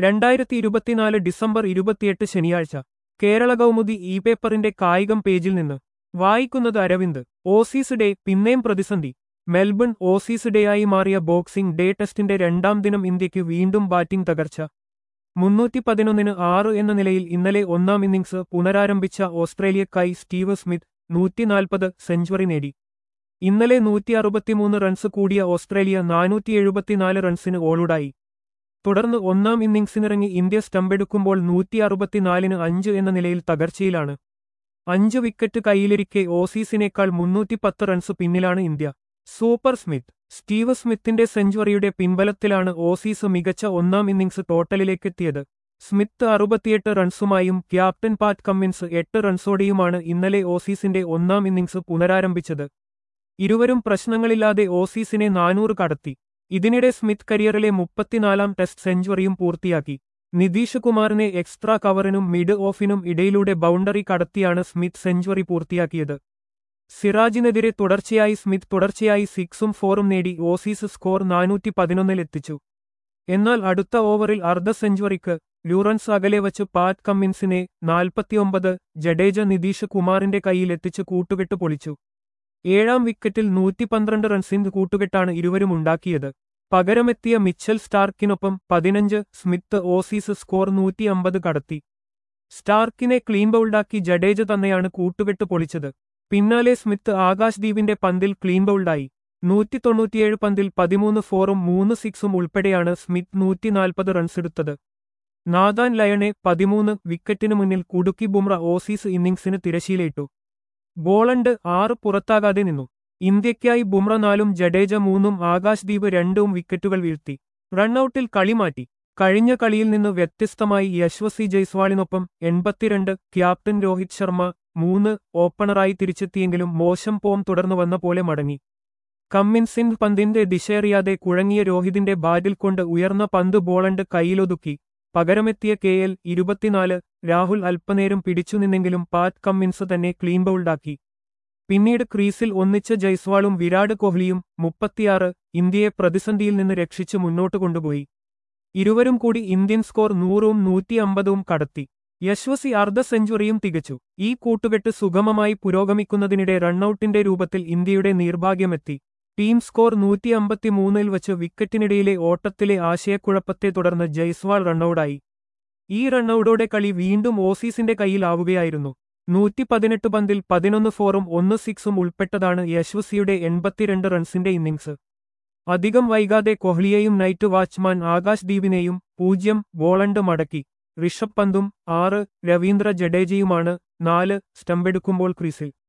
രണ്ടായിരത്തി ഇരുപത്തിനാല് ഡിസംബർ ഇരുപത്തിയെട്ട് ശനിയാഴ്ച കേരള കൗമുദി ഇ പേപ്പറിന്റെ കായികം പേജിൽ നിന്ന് വായിക്കുന്നത് അരവിന്ദ് ഓസീസ് ഡേ പിന്നെയും പ്രതിസന്ധി മെൽബൺ ഓസീസ് ഡേ ആയി മാറിയ ബോക്സിംഗ് ഡേ ടെസ്റ്റിന്റെ രണ്ടാം ദിനം ഇന്ത്യയ്ക്ക് വീണ്ടും ബാറ്റിംഗ് തകർച്ച മുന്നൂറ്റി പതിനൊന്നിന് ആറ് എന്ന നിലയിൽ ഇന്നലെ ഒന്നാം ഇന്നിംഗ്സ് പുനരാരംഭിച്ച ഓസ്ട്രേലിയക്കായി സ്റ്റീവ് സ്മിത്ത് നൂറ്റിനാൽപ്പത് സെഞ്ചുറി നേടി ഇന്നലെ നൂറ്റി അറുപത്തിമൂന്ന് റൺസ് കൂടിയ ഓസ്ട്രേലിയ നാനൂറ്റി എഴുപത്തിനാല് റൺസിന് ഓളുടായി തുടർന്ന് ഒന്നാം ഇന്നിംഗ്സിനിറങ്ങി ഇന്ത്യ സ്റ്റമ്പെടുക്കുമ്പോൾ നൂറ്റി അറുപത്തിനാലിന് അഞ്ച് എന്ന നിലയിൽ തകർച്ചയിലാണ് അഞ്ച് വിക്കറ്റ് കൈയിലിരിക്കെ ഓസീസിനേക്കാൾ മുന്നൂറ്റിപ്പത്ത് റൺസ് പിന്നിലാണ് ഇന്ത്യ സൂപ്പർ സ്മിത്ത് സ്റ്റീവ് സ്മിത്തിന്റെ സെഞ്ചുറിയുടെ പിൻബലത്തിലാണ് ഓസീസ് മികച്ച ഒന്നാം ഇന്നിംഗ്സ് ടോട്ടലിലേക്കെത്തിയത് സ്മിത്ത് അറുപത്തിയെട്ട് റൺസുമായും ക്യാപ്റ്റൻ പാറ്റ് കമ്മിൻസ് എട്ട് റൺസോടെയുമാണ് ഇന്നലെ ഓസീസിന്റെ ഒന്നാം ഇന്നിംഗ്സ് പുനരാരംഭിച്ചത് ഇരുവരും പ്രശ്നങ്ങളില്ലാതെ ഓസീസിനെ നാനൂറ് കടത്തി ഇതിനിടെ സ്മിത്ത് കരിയറിലെ മുപ്പത്തിനാലാം ടെസ്റ്റ് സെഞ്ചുറിയും പൂർത്തിയാക്കി നിതീഷ് കുമാറിനെ എക്സ്ട്രാ കവറിനും മിഡ് ഓഫിനും ഇടയിലൂടെ ബൗണ്ടറി കടത്തിയാണ് സ്മിത്ത് സെഞ്ചുറി പൂർത്തിയാക്കിയത് സിറാജിനെതിരെ തുടർച്ചയായി സ്മിത്ത് തുടർച്ചയായി സിക്സും ഫോറും നേടി ഓസീസ് സ്കോർ നാനൂറ്റി പതിനൊന്നിലെത്തിച്ചു എന്നാൽ അടുത്ത ഓവറിൽ അർദ്ധ സെഞ്ചുറിക്ക് ലൂറൻസ് അകലെ വച്ച് പാറ്റ് കമ്മിൻസിനെ നാൽപ്പത്തിയൊമ്പത് ജഡേജ നിതീഷ് കുമാറിന്റെ കൈയിലെത്തിച്ച് കൂട്ടുകെട്ട് പൊളിച്ചു ഏഴാം വിക്കറ്റിൽ നൂറ്റി പന്ത്രണ്ട് റൺസിന്റെ കൂട്ടുകെട്ടാണ് ഇരുവരും ഉണ്ടാക്കിയത് പകരമെത്തിയ മിച്ചൽ സ്റ്റാർക്കിനൊപ്പം പതിനഞ്ച് സ്മിത്ത് ഓസീസ് സ്കോർ നൂറ്റി അമ്പത് കടത്തി സ്റ്റാർക്കിനെ ക്ലീൻ ബൗൾഡാക്കി ജഡേജ തന്നെയാണ് കൂട്ടുകെട്ട് പൊളിച്ചത് പിന്നാലെ സ്മിത്ത് ആകാശ്ദീപിന്റെ പന്തിൽ ക്ലീൻ ബൗൾഡായി നൂറ്റി തൊണ്ണൂറ്റിയേഴ് പന്തിൽ പതിമൂന്ന് ഫോറും മൂന്ന് സിക്സും ഉൾപ്പെടെയാണ് സ്മിത്ത് നൂറ്റിനാൽപ്പത് റൺസെടുത്തത് നാദാൻ ലയണെ പതിമൂന്ന് വിക്കറ്റിനു മുന്നിൽ കുടുക്കി ബുംറ ഓസീസ് ഇന്നിംഗ്സിന് തിരശീലയിട്ടു ബോളണ്ട് ആറ് പുറത്താകാതെ നിന്നു ഇന്ത്യയ്ക്കായി ബുംറ നാലും ജഡേജ മൂന്നും ആകാശ്ദീപ് രണ്ടും വിക്കറ്റുകൾ വീഴ്ത്തി റണ്ണൌട്ടിൽ കളി മാറ്റി കഴിഞ്ഞ കളിയിൽ നിന്ന് വ്യത്യസ്തമായി യശ്വസി ജയ്സ്വാളിനൊപ്പം എൺപത്തിരണ്ട് ക്യാപ്റ്റൻ രോഹിത് ശർമ്മ മൂന്ന് ഓപ്പണറായി തിരിച്ചെത്തിയെങ്കിലും മോശം പോം തുടർന്നു വന്ന പോലെ മടങ്ങി കമ്മിൻസിംഗ് പന്തിന്റെ ദിശയറിയാതെ കുഴങ്ങിയ രോഹിതിന്റെ ബാറ്റിൽ കൊണ്ട് ഉയർന്ന പന്ത് ബോളണ്ട് കൈയിലൊതുക്കി പകരമെത്തിയ കെ എൽ ഇരുപത്തിനാല് രാഹുൽ അല്പനേരം പിടിച്ചുനിന്നെങ്കിലും പാറ്റ് കമ്മിൻസ് തന്നെ ക്ലീൻ ബൗൾഡാക്കി പിന്നീട് ക്രീസിൽ ഒന്നിച്ച ജയ്സ്വാളും വിരാട് കോഹ്ലിയും മുപ്പത്തിയാറ് ഇന്ത്യയെ പ്രതിസന്ധിയിൽ നിന്ന് രക്ഷിച്ച് മുന്നോട്ട് കൊണ്ടുപോയി ഇരുവരും കൂടി ഇന്ത്യൻ സ്കോർ നൂറും നൂറ്റി അമ്പതും കടത്തി യശ്വസി അർദ്ധ സെഞ്ചുറിയും തികച്ചു ഈ കൂട്ടുകെട്ട് സുഗമമായി പുരോഗമിക്കുന്നതിനിടെ റണ്ണൌട്ടിന്റെ രൂപത്തിൽ ഇന്ത്യയുടെ നിർഭാഗ്യമെത്തി ടീം സ്കോർ നൂറ്റി അമ്പത്തിമൂന്നിൽ വച്ച് വിക്കറ്റിനിടയിലെ ഓട്ടത്തിലെ ആശയക്കുഴപ്പത്തെ തുടർന്ന് ജയ്സ്വാൾ റണ്ണൌട്ടായി ഈ റണ്ണൌട്ടോടെ കളി വീണ്ടും ഓസീസിന്റെ കയ്യിലാവുകയായിരുന്നു നൂറ്റി പതിനെട്ട് പന്തിൽ പതിനൊന്ന് ഫോറും ഒന്ന് സിക്സും ഉൾപ്പെട്ടതാണ് യശ്വസിയുടെ എൺപത്തിരണ്ട് റൺസിന്റെ ഇന്നിംഗ്സ് അധികം വൈകാതെ കോഹ്ലിയെയും നൈറ്റ് വാച്ച്മാൻ ആകാശ് ദീപിനെയും പൂജ്യം ബോളണ്ട് മടക്കി ഋഷഭ് പന്തും ആറ് രവീന്ദ്ര ജഡേജയുമാണ് നാല് സ്റ്റമ്പെടുക്കുമ്പോൾ ക്രീസിൽ